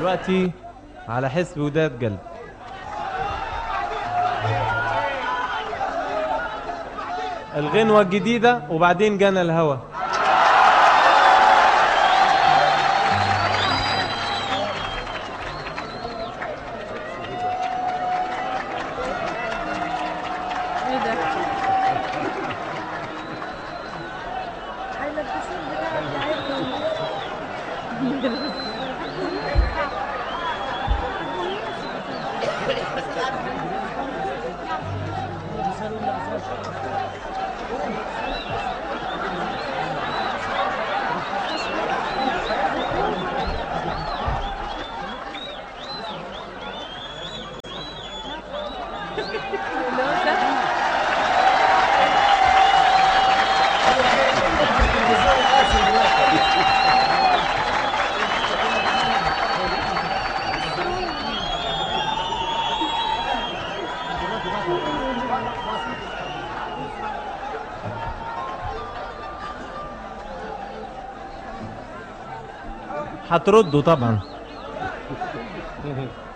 دلوقتي على حسب وداد قلب الغنوة الجديدة وبعدين جانا الهوى ايه ده اللي هو ده هتردوا طبعا